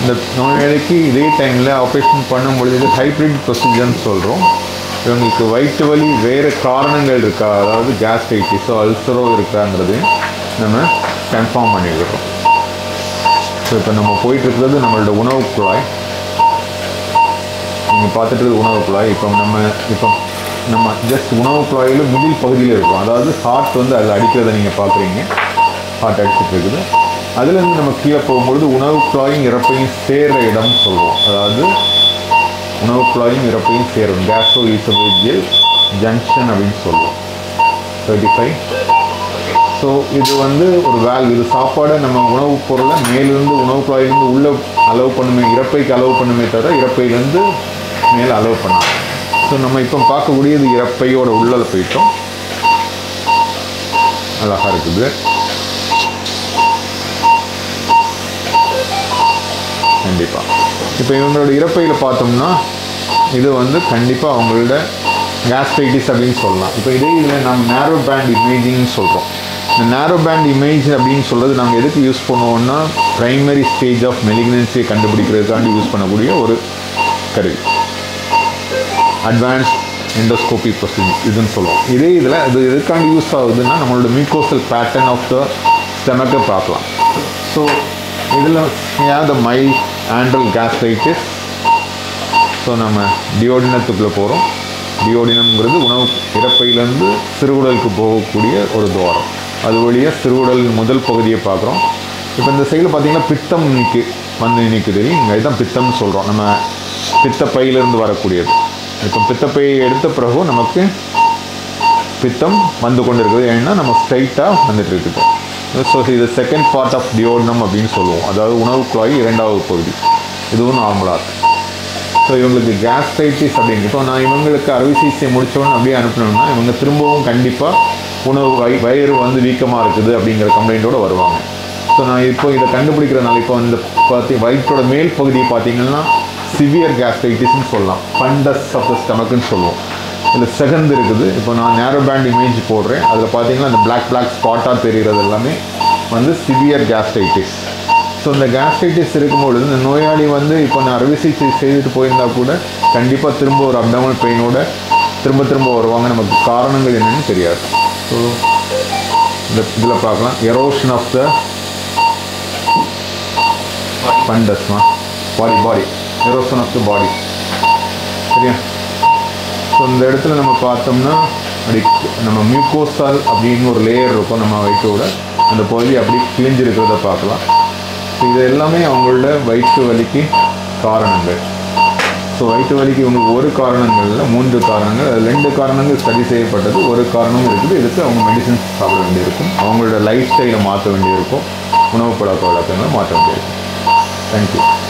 இந்த நோயாளிக்கு இதே டைமில் ஆப்ரேஷன் பண்ணும் பொழுது ஹைப்ரிட் ப்ரொசீஜர்னு சொல்கிறோம் இவங்களுக்கு வயிற்று வலி வேறு காரணங்கள் இருக்கா அதாவது கேஸ்ட்ரைட்டிஸோ அல்சரோ இருக்காங்கிறதையும் நம்ம கன்ஃபார்ம் பண்ணிக்கிறோம் ஸோ இப்போ நம்ம போயிட்டு இருக்கிறது நம்மளோட உணவு குழாய் நீங்கள் பார்த்துட்டு இருக்கிறது உணவு குழாய் இப்போ நம்ம இப்போ நம்ம ஜஸ்ட் உணவு குழாயில் மிடில் பகுதியில் இருக்கும் அதாவது ஹார்ட் வந்து அதில் அடிக்கிறத நீங்கள் பார்க்குறீங்க ஹார்ட் அடிச்சிட்டு இருக்குது அதுலேருந்து நம்ம கீழே போகும்பொழுது உணவு குழாயும் இறப்பையும் சேர்ற இடம்னு சொல்லுவோம் அதாவது உணவு குழாயும் இறப்பையும் சேரும் கேஸ்ட்ரோ ஈசோபேஜியல் ஜங்ஷன் அப்படின்னு சொல்லுவோம் தேர்ட்டி ஃபைவ் ஸோ இது வந்து ஒரு வேல் இது சாப்பாடை நம்ம உணவுப் பொருளை மேலிருந்து உணவு குழாயிலிருந்து உள்ளே அலோவ் பண்ணுமே இறப்பைக்கு அலோவ் பண்ணுமே தவிர இறப்பையிலேருந்து மேலே அலோவ் பண்ணாது ஸோ நம்ம இப்போ பார்க்கக்கூடியது இறப்பையோட உள்ளல போயிட்டோம் அழகாக இருக்குது கண்டிப்பாக இப்போ இவங்களோட இறப்பையில் பார்த்தோம்னா இது வந்து கண்டிப்பாக அவங்களோட கேஸ்ட்ரைட்டிஸ் அப்படின்னு சொல்லலாம் இப்போ இதே இதில் நம்ம நேரோ பேண்ட் இமேஜிங்னு சொல்கிறோம் இந்த நேரோ பேண்ட் இமேஜ் அப்படின்னு சொல்கிறது நாங்கள் எதுக்கு யூஸ் பண்ணுவோம்னா ப்ரைமரி ஸ்டேஜ் ஆஃப் மெலிக்னன்சியை கண்டுபிடிக்கிறதுக்காண்டி யூஸ் பண்ணக்கூடிய ஒரு கருவி அட்வான்ஸ் எண்டோஸ்கோபி ப்ரொசீஜர் இதுன்னு சொல்லுவோம் இதே இதில் இது எதுக்காண்டி யூஸ் ஆகுதுன்னா நம்மளோட மியூக்கோசல் பேட்டர்ன் ஆஃப் த ஸ்டெமக்கை பார்க்கலாம் ஸோ இதில் ஏன் the mild antral gastritis so நம்ம டியோடினத்துக்குள்ளே போகிறோம் டியோடினம்ங்கிறது உணவு இறப்பையிலேருந்து சிறுகுடலுக்கு போகக்கூடிய ஒரு துவாரம் அது வழியாக சிறுகுடல் முதல் பகுதியை பார்க்குறோம் இப்போ இந்த சைடில் பார்த்தீங்கன்னா பித்தம் நிற்கு வந்து நிற்குது இங்கே இதுதான் பித்தம்னு சொல்கிறோம் நம்ம பித்தப்பையிலேருந்து வரக்கூடியது இப்போ பித்தப்பையை எடுத்த பிறகும் நமக்கு பித்தம் வந்து கொண்டு இருக்குது ஏன்னா நம்ம ஸ்ட்ரைட்டாக வந்துட்டு இருக்குது ஸோ இது செகண்ட் பார்ட் ஆஃப் டியோடனம் அப்படின்னு சொல்லுவோம் அதாவது உணவு குழாய் இரண்டாவது பகுதி இதுவும் நார்மலாக இருக்கு ஸோ இவங்களுக்கு கேஸ்ட்ரைட்டிஸ் அப்படின்னு இப்போ நான் இவங்களுக்கு அறுவை சிகிச்சை முடித்தோன்னு அப்படியே அனுப்பினோம்னா இவங்க திரும்பவும் கண்டிப்பாக உணவு வய வயிறு வந்து வீக்கமாக இருக்குது அப்படிங்கிற கம்ப்ளைண்ட்டோடு வருவாங்க ஸோ நான் இப்போ இதை கண்டுபிடிக்கிறதுனால இப்போ இந்த பார்த்தி வயிற்றோட மேல் பகுதியை பார்த்தீங்கன்னா சிவியர் கேஸ்ட்ரைட்டிஸ்னு சொல்லலாம் ஃபண்டஸ் ஆஃப் த ஸ்டமக்குன்னு சொல்லுவோம் இதில் செகண்ட் இருக்குது இப்போ நான் நேரோ பேண்ட் இமேஜ் போடுறேன் அதில் பார்த்தீங்கன்னா அந்த பிளாக் பிளாக் ஸ்பாட்டாக தெரிகிறது எல்லாமே வந்து சிவியர் கேஸ்ட்ரைட்டிஸ் ஸோ இந்த கேஸ்ட்ரைட்டிஸ் இருக்கும்பொழுது இந்த நோயாளி வந்து இப்போ நான் அறுவை சிகிச்சை செய்துட்டு போயிருந்தா கூட கண்டிப்பாக திரும்ப ஒரு அப்டமல் பெயினோட திரும்ப திரும்ப வருவாங்க நமக்கு காரணங்கள் என்னன்னு தெரியாது ஸோ இந்த இதில் பார்க்கலாம் எரோஷன் ஆஃப் த ஃபண்டஸ்மா body body erosion of the body சரியா ஸோ இந்த இடத்துல நம்ம பார்த்தோம்னா அப்படி நம்ம மியூக்கோசால் அப்படின்னு ஒரு லேயர் இருக்கும் நம்ம வயிற்றோட அந்த பகுதி அப்படி கிழிஞ்சிருக்கிறத பார்க்கலாம் ஸோ இது எல்லாமே அவங்களோட வயிற்று வலிக்கு காரணங்கள் ஸோ வயிற்று வலிக்கு இவங்களுக்கு ஒரு காரணங்கள்ல மூன்று காரணங்கள் அது ரெண்டு காரணங்கள் சரி செய்யப்பட்டது ஒரு காரணமும் இருக்குது இதுக்கு அவங்க மெடிசன்ஸ் சாப்பிட வேண்டியிருக்கும் அவங்களோட லைஃப் ஸ்டைலை மாற்ற வேண்டியிருக்கும் உணவு பழக்க வழக்கங்களை மாற்ற வேண்டியிருக்கும் தேங்க்யூ